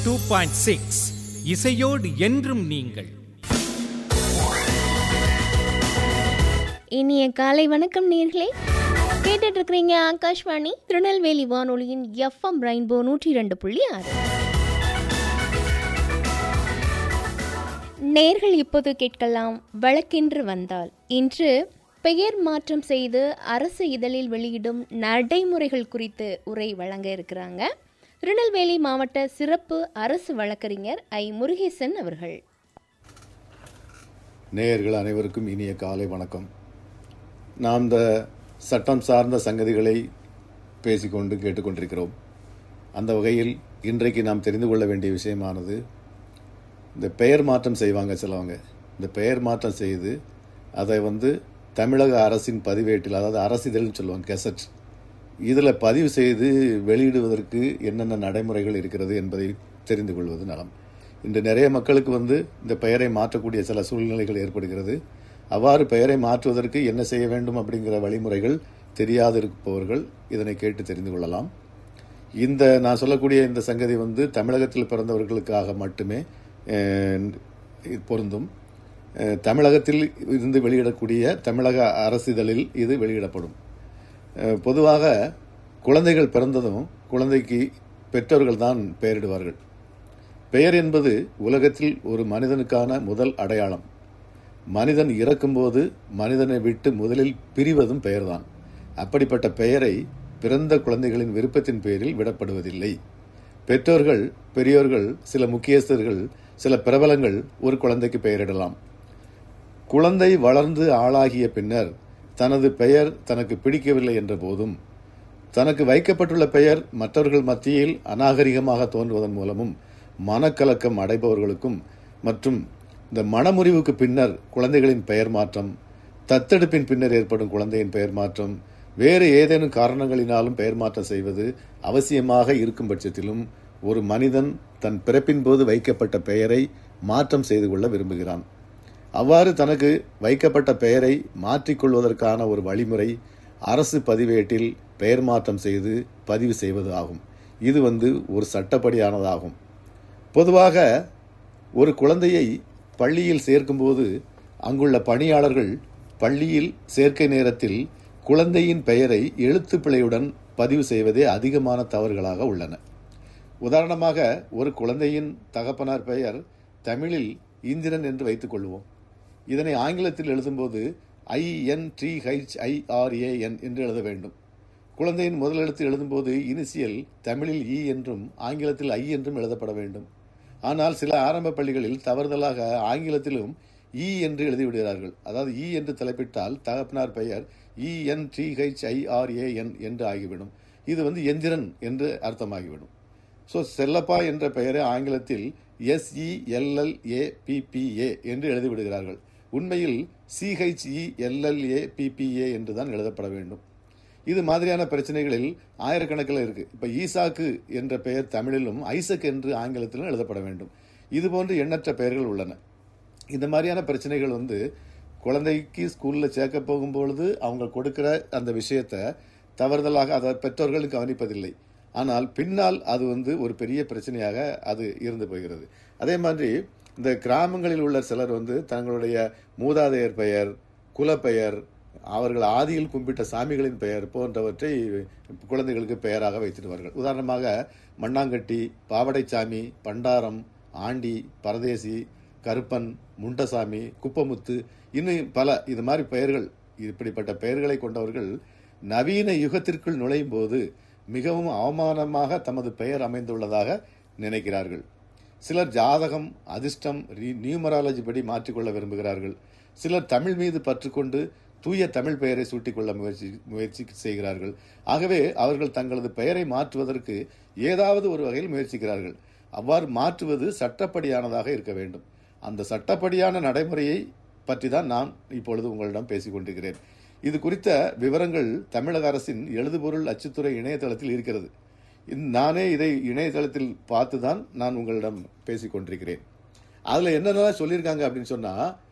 two point six இசையோடு என்றும் நீங்கள் இனிய காலை வணக்கம் நேர்களே கேட்டுட்டு இருக்கிறீங்க ஆகாஷ்வாணி திருநெல்வேலி வானொலியின் எஃப்எம் ரெயின்போ நூற்றி ரெண்டு புள்ளி ஆறு நேர்கள் இப்போது கேட்கலாம் வழக்கென்று வந்தால் இன்று பெயர் மாற்றம் செய்து அரசு இதழில் வெளியிடும் நடைமுறைகள் குறித்து உரை வழங்க இருக்கிறாங்க திருநெல்வேலி மாவட்ட சிறப்பு அரசு வழக்கறிஞர் ஐ முருகேசன் அவர்கள் நேயர்கள் அனைவருக்கும் இனிய காலை வணக்கம் நாம் இந்த சட்டம் சார்ந்த சங்கதிகளை பேசிக்கொண்டு கேட்டுக்கொண்டிருக்கிறோம் அந்த வகையில் இன்றைக்கு நாம் தெரிந்து கொள்ள வேண்டிய விஷயமானது இந்த பெயர் மாற்றம் செய்வாங்க சிலவங்க இந்த பெயர் மாற்றம் செய்து அதை வந்து தமிழக அரசின் பதிவேட்டில் அதாவது அரசிதழ்னு சொல்லுவாங்க கெசட் இதில் பதிவு செய்து வெளியிடுவதற்கு என்னென்ன நடைமுறைகள் இருக்கிறது என்பதை தெரிந்து கொள்வது நலம் இன்று நிறைய மக்களுக்கு வந்து இந்த பெயரை மாற்றக்கூடிய சில சூழ்நிலைகள் ஏற்படுகிறது அவ்வாறு பெயரை மாற்றுவதற்கு என்ன செய்ய வேண்டும் அப்படிங்கிற வழிமுறைகள் தெரியாது இருப்பவர்கள் இதனை கேட்டு தெரிந்து கொள்ளலாம் இந்த நான் சொல்லக்கூடிய இந்த சங்கதி வந்து தமிழகத்தில் பிறந்தவர்களுக்காக மட்டுமே அஹ், இது பொருந்தும் அஹ், தமிழகத்தில் இருந்து வெளியிடக்கூடிய தமிழக அரசிதழில் இது வெளியிடப்படும் அஹ், பொதுவாக குழந்தைகள் பிறந்ததும் குழந்தைக்கு பெற்றோர்கள் தான் பெயரிடுவார்கள் பெயர் என்பது உலகத்தில் ஒரு மனிதனுக்கான முதல் அடையாளம் மனிதன் இறக்கும்போது மனிதனை விட்டு முதலில் பிரிவதும் பெயர்தான் அப்படிப்பட்ட பெயரை பிறந்த குழந்தைகளின் விருப்பத்தின் பேரில் விடப்படுவதில்லை பெற்றோர்கள் பெரியோர்கள் சில முக்கியஸ்தர்கள் சில பிரபலங்கள் ஒரு குழந்தைக்கு பெயரிடலாம் குழந்தை வளர்ந்து ஆளாகிய பின்னர் தனது பெயர் தனக்கு பிடிக்கவில்லை என்ற போதும் தனக்கு வைக்கப்பட்டுள்ள பெயர் மற்றவர்கள் மத்தியில் அநாகரிகமாக தோன்றுவதன் மூலமும் மனக்கலக்கம் அடைபவர்களுக்கும் மற்றும் இந்த மனமுறிவுக்கு பின்னர் குழந்தைகளின் பெயர் மாற்றம் தத்தெடுப்பின் பின்னர் ஏற்படும் குழந்தையின் பெயர் மாற்றம் வேறு ஏதேனும் காரணங்களினாலும் பெயர் மாற்றம் செய்வது அவசியமாக இருக்கும் பட்சத்திலும் ஒரு மனிதன் தன் பிறப்பின் போது வைக்கப்பட்ட பெயரை மாற்றம் செய்து கொள்ள விரும்புகிறான் அவ்வாறு தனக்கு வைக்கப்பட்ட பெயரை மாற்றிக்கொள்வதற்கான ஒரு வழிமுறை அரசு பதிவேட்டில் பெயர் மாற்றம் செய்து பதிவு செய்வது ஆகும் இது வந்து ஒரு சட்டப்படியானதாகும் பொதுவாக ஒரு குழந்தையை பள்ளியில் சேர்க்கும்போது அங்குள்ள பணியாளர்கள் பள்ளியில் சேர்க்கை நேரத்தில் குழந்தையின் பெயரை எழுத்துப்பிழையுடன் பதிவு செய்வதே அதிகமான தவறுகளாக உள்ளன உதாரணமாக ஒரு குழந்தையின் தகப்பனார் பெயர் தமிழில் இந்திரன் என்று வைத்துக் கொள்வோம் இதனை ஆங்கிலத்தில் எழுதும்போது ஐஎன்டிஹெச்ஐஆர்ஏஎன் என்று எழுத வேண்டும் குழந்தையின் முதல் எழுத்து எழுதும்போது இனிசியல் தமிழில் இ என்றும் ஆங்கிலத்தில் ஐ என்றும் எழுதப்பட வேண்டும் ஆனால் சில ஆரம்ப பள்ளிகளில் தவறுதலாக ஆங்கிலத்திலும் இ என்று எழுதிவிடுகிறார்கள் அதாவது இ என்று தலைப்பிட்டால் தகப்பனார் பெயர் இஎன்டிஹெச்ஐஆர்ஏஎன் என்று ஆகிவிடும் இது வந்து எந்திரன் என்று அர்த்தமாகிவிடும் ஸோ செல்லப்பா என்ற பெயரை ஆங்கிலத்தில் எஸ்இஎல்எல்ஏபிபிஏ என்று எழுதிவிடுகிறார்கள் உண்மையில் சிஹெச்இஎல்எல்ஏ பிபிஏ என்று தான் எழுதப்பட வேண்டும் இது மாதிரியான பிரச்சனைகளில் ஆயிரக்கணக்கில் இருக்கு இப்ப ஈசாக்கு என்ற பெயர் தமிழிலும் ஐசக் என்று ஆங்கிலத்திலும் எழுதப்பட வேண்டும் இது போன்று எண்ணற்ற பெயர்கள் உள்ளன இந்த மாதிரியான பிரச்சனைகள் வந்து குழந்தைக்கு ஸ்கூல்ல சேர்க்க போகும்பொழுது அவங்க கொடுக்கிற அந்த விஷயத்தை தவறுதலாக அதை பெற்றோர்களும் கவனிப்பதில்லை ஆனால் பின்னால் அது வந்து ஒரு பெரிய பிரச்சனையாக அது இருந்து போகிறது அதே மாதிரி இந்த கிராமங்களில் உள்ள சிலர் வந்து தங்களுடைய மூதாதையர் பெயர் குலப்பெயர் அவர்கள் ஆதியில் கும்பிட்ட சாமிகளின் பெயர் போன்றவற்றை குழந்தைகளுக்கு பெயராக வைத்திடுவார்கள் உதாரணமாக மண்ணாங்கட்டி பாவடைச்சாமி பண்டாரம் ஆண்டி பரதேசி கருப்பன் முண்டசாமி குப்பமுத்து இன்னும் பல இது மாதிரி பெயர்கள் இப்படிப்பட்ட பெயர்களை கொண்டவர்கள் நவீன யுகத்திற்குள் நுழையும் போது மிகவும் அவமானமாக தமது பெயர் அமைந்துள்ளதாக நினைக்கிறார்கள் சிலர் ஜாதகம் அதிர்ஷ்டம் நியூமராலஜி படி மாற்றிக்கொள்ள விரும்புகிறார்கள் சிலர் தமிழ் மீது பற்றுக்கொண்டு தூய தமிழ் பெயரை சூட்டிக்கொள்ள முயற்சி முயற்சி செய்கிறார்கள் ஆகவே அவர்கள் தங்களது பெயரை மாற்றுவதற்கு ஏதாவது ஒரு வகையில் முயற்சிக்கிறார்கள் அவ்வாறு மாற்றுவது சட்டப்படியானதாக இருக்க வேண்டும் அந்த சட்டப்படியான நடைமுறையை பற்றி தான் நான் இப்பொழுது உங்களிடம் பேசிக் கொண்டிருக்கிறேன் இது குறித்த விவரங்கள் தமிழக அரசின் எழுதுபொருள் அச்சுத்துறை இணையதளத்தில் இருக்கிறது இந்த- நானே இதை இணையதளத்தில் பார்த்து தான் நான் உங்களிடம் பேசிக் கொண்டிருக்கிறேன் அதுல என்னென்ன சொல்லியிருக்காங்க அப்படின்னு சொன்னா